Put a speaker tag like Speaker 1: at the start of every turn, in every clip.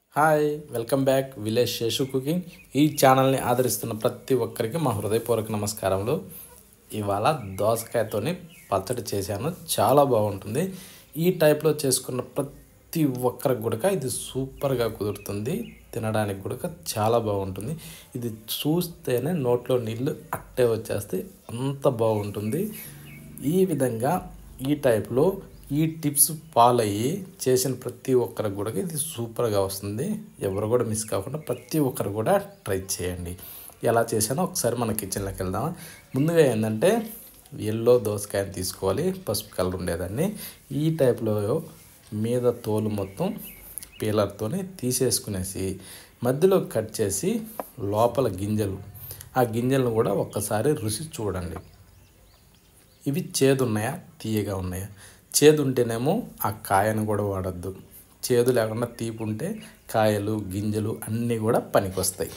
Speaker 1: hi welcome back village Seshu cooking ఈ ఛానల్ని ఆదరిస్తున్న ప్రతి ఒక్కరికి మా హృదయపూర్వక నమస్కారములు ఇవాళ దోసకాయతోని పచ్చడి చేశాను చాలా బాగుంటుంది ఈ టైప్లో చేసుకున్న ప్రతి ఒక్కరికి కూడా ఇది సూపర్గా కుదురుతుంది తినడానికి కూడా చాలా బాగుంటుంది ఇది చూస్తేనే నోట్లో నీళ్ళు అట్టే వచ్చేస్తే అంత బాగుంటుంది ఈ విధంగా ఈ టైప్లో ఈ టిప్స్ ఫాలో అయ్యి చేసిన ప్రతి ఒక్కరికి కూడా ఇది సూపర్గా వస్తుంది ఎవరు కూడా మిస్ కాకుండా ప్రతి ఒక్కరు కూడా ట్రై చేయండి ఎలా చేశానో ఒకసారి మన కిచెన్లోకి వెళ్దాం ముందుగా ఏంటంటే ఎల్లో దోసకాయని తీసుకోవాలి పసుపు కలర్ ఉండేదాన్ని ఈ టైప్లో మీద తోలు మొత్తం పీలర్తోని తీసేసుకునేసి మధ్యలో కట్ చేసి లోపల గింజలు ఆ గింజలను కూడా ఒక్కసారి రుచి చూడండి ఇవి చేదు ఉన్నాయా తీయగా ఉన్నాయా చేదు ఉంటేనేమో ఆ కాయను కూడా వాడద్దు చేదు లేకుండా తీపి ఉంటే కాయలు గింజలు అన్నీ కూడా పనికొస్తాయి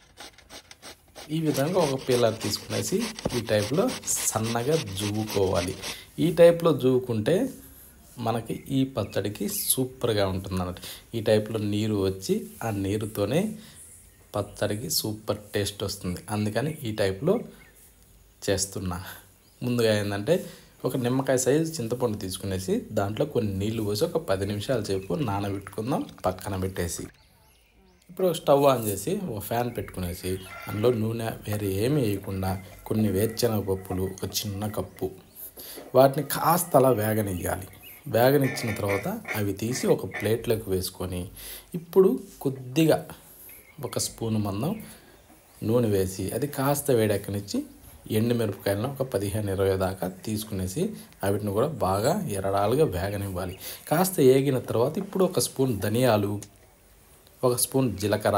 Speaker 1: ఈ విధంగా ఒక పిల్లర్ తీసుకునేసి ఈ టైప్లో సన్నగా జువ్వుకోవాలి ఈ టైప్లో జువ్వుకుంటే మనకి ఈ పచ్చడికి సూపర్గా ఉంటుంది అన్నట్టు ఈ టైప్లో నీరు వచ్చి ఆ నీరుతోనే పచ్చడికి సూపర్ టేస్ట్ వస్తుంది అందుకని ఈ టైప్లో చేస్తున్నా ముందుగా ఏంటంటే ఒక నిమ్మకాయ సైజు చింతపండు తీసుకునేసి దాంట్లో కొన్ని నీళ్లు పోసి ఒక పది నిమిషాల సేపు నానబెట్టుకుందాం పక్కన పెట్టేసి ఇప్పుడు స్టవ్ ఆన్ చేసి ఒక ఫ్యాన్ పెట్టుకునేసి అందులో నూనె వేరే ఏమీ వేయకుండా కొన్ని వేరుశనగ పప్పులు ఒక చిన్న కప్పు వాటిని కాస్త అలా వేగనియ్యాలి వేగనిచ్చిన తర్వాత అవి తీసి ఒక ప్లేట్లోకి వేసుకొని ఇప్పుడు కొద్దిగా ఒక స్పూన్ మందం నూనె వేసి అది కాస్త వేడెక్కనిచ్చి ఎండు మిరపకాయలను ఒక పదిహేను ఇరవై దాకా తీసుకునేసి వాటిని కూడా బాగా ఎరడాలుగా వేగనివ్వాలి కాస్త ఏగిన తర్వాత ఇప్పుడు ఒక స్పూన్ ధనియాలు ఒక స్పూన్ జీలకర్ర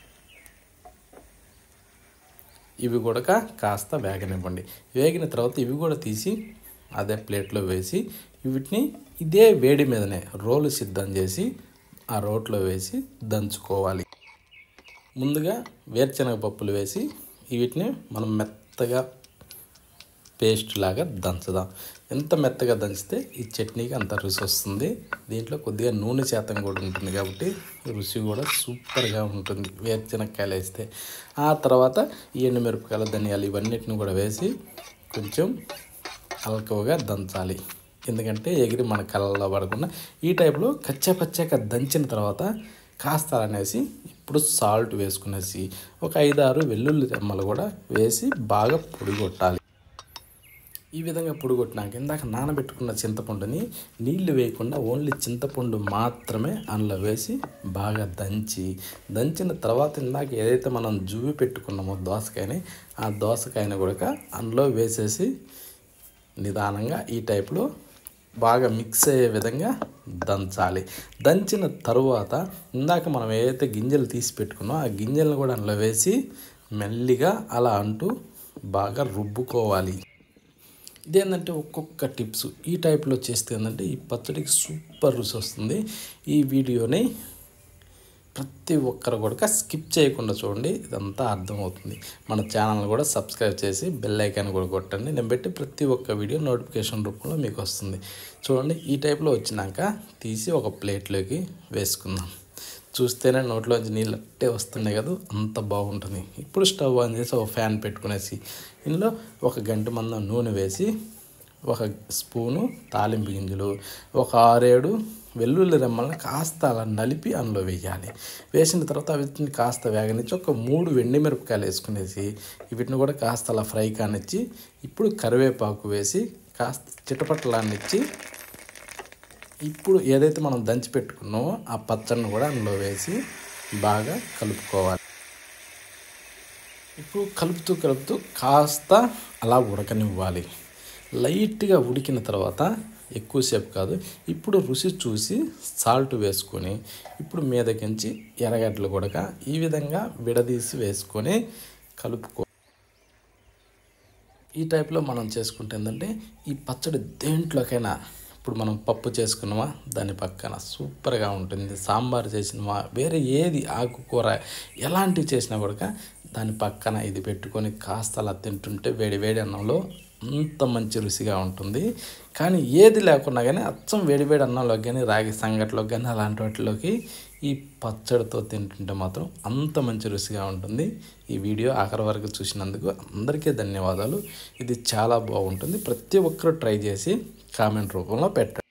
Speaker 1: ఇవి కూడా కాస్త వేగనివ్వండి వేగిన తర్వాత ఇవి కూడా తీసి అదే ప్లేట్లో వేసి వీటిని ఇదే వేడి మీదనే రోలు సిద్ధం చేసి ఆ రోట్లో వేసి దంచుకోవాలి ముందుగా వేరుశనగ పప్పులు వేసి వీటిని మనం మెత్తగా పేస్ట్ లాగా దంచుదాం ఎంత మెత్తగా దంచితే ఈ చట్నీకి అంత రుచి వస్తుంది దీంట్లో కొద్దిగా నూనె శాతం కూడా ఉంటుంది కాబట్టి రుచి కూడా సూపర్గా ఉంటుంది వేరుశనగకాయలు వేస్తే ఆ తర్వాత ఈ ఎండుమిరపకాయలు ధనియాలు ఇవన్నిటిని కూడా వేసి కొంచెం అల్కవగా దంచాలి ఎందుకంటే ఎగిరి మన కళ్ళలో పడకుండా ఈ టైప్లో కచ్చా పచ్చాక దంచిన తర్వాత కాస్త అనేసి ఇప్పుడు సాల్ట్ వేసుకునేసి ఒక ఐదారు వెల్లుల్లి రెమ్మలు కూడా వేసి బాగా పొడి కొట్టాలి ఈ విధంగా పొడిగొట్టినాక ఇందాక నానబెట్టుకున్న చింతపండుని నీళ్లు వేయకుండా ఓన్లీ చింతపండు మాత్రమే అందులో వేసి బాగా దంచి దంచిన తర్వాత ఇందాక ఏదైతే మనం జువ్వి పెట్టుకున్నామో దోసకాయని ఆ దోసకాయని కూడా అందులో వేసేసి నిదానంగా ఈ టైప్లో బాగా మిక్స్ అయ్యే విధంగా దంచాలి దంచిన తరువాత ఇందాక మనం ఏదైతే గింజలు తీసి పెట్టుకున్నామో ఆ గింజలను కూడా అందులో వేసి మెల్లిగా అలా అంటూ బాగా రుబ్బుకోవాలి ఇదేంటంటే ఒక్కొక్క టిప్స్ ఈ టైప్లో చేస్తే ఏంటంటే ఈ పచ్చడికి సూపర్ రుచి వస్తుంది ఈ వీడియోని ప్రతి ఒక్కరు కూడా స్కిప్ చేయకుండా చూడండి ఇదంతా అర్థమవుతుంది మన ఛానల్ కూడా సబ్స్క్రైబ్ చేసి బెల్ ఐకాన్ కూడా కొట్టండి నేను పెట్టి ప్రతి ఒక్క వీడియో నోటిఫికేషన్ రూపంలో మీకు వస్తుంది చూడండి ఈ టైప్లో వచ్చినాక తీసి ఒక ప్లేట్లోకి వేసుకుందాం చూస్తేనే నోట్లోంచి నీళ్ళు అట్టే వస్తున్నాయి కదా అంత బాగుంటుంది ఇప్పుడు స్టవ్ ఆన్ చేసి ఒక ఫ్యాన్ పెట్టుకునేసి ఇందులో ఒక గంట మందం నూనె వేసి ఒక స్పూను తాలింపు గింజలు ఒక ఆరేడు వెల్లుల్లి రెమ్మలను కాస్త అలా నలిపి అందులో వేయాలి వేసిన తర్వాత వీటిని కాస్త వేగనిచ్చి ఒక మూడు వెండి మిరపకాయలు వేసుకునేసి వీటిని కూడా కాస్త అలా ఫ్రై కానిచ్చి ఇప్పుడు కరివేపాకు వేసి కాస్త చిటపట్లాన్నిచ్చి ఇప్పుడు ఏదైతే మనం దంచి పెట్టుకున్నామో ఆ పచ్చడిని కూడా అందులో వేసి బాగా కలుపుకోవాలి ఇప్పుడు కలుపుతూ కలుపుతూ కాస్త అలా ఉడకనివ్వాలి లైట్గా ఉడికిన తర్వాత ఎక్కువసేపు కాదు ఇప్పుడు రుచి చూసి సాల్ట్ వేసుకొని ఇప్పుడు మీదకించి ఎర్రగడ్డలు కూడా ఈ విధంగా విడదీసి వేసుకొని కలుపుకో ఈ టైప్లో మనం చేసుకుంటే ఏంటంటే ఈ పచ్చడి దేంట్లోకైనా ఇప్పుడు మనం పప్పు చేసుకున్నామా దాని పక్కన సూపర్గా ఉంటుంది సాంబార్ చేసినవా వేరే ఏది ఆకుకూర ఎలాంటివి చేసినా కూడా దాని పక్కన ఇది పెట్టుకొని కాస్త అలా తింటుంటే వేడి వేడి అన్నంలో అంత మంచి రుచిగా ఉంటుంది కానీ ఏది లేకున్నా కానీ అచ్చం వేడి వేడి అన్నంలోకి కానీ రాగి సంగట్లోకి కానీ అలాంటి వాటిలోకి ఈ పచ్చడితో తింటుంటే మాత్రం అంత మంచి రుచిగా ఉంటుంది ఈ వీడియో ఆఖరి వరకు చూసినందుకు అందరికీ ధన్యవాదాలు ఇది చాలా బాగుంటుంది ప్రతి ఒక్కరూ ట్రై చేసి కామెంట్ రూపంలో పెట్టండి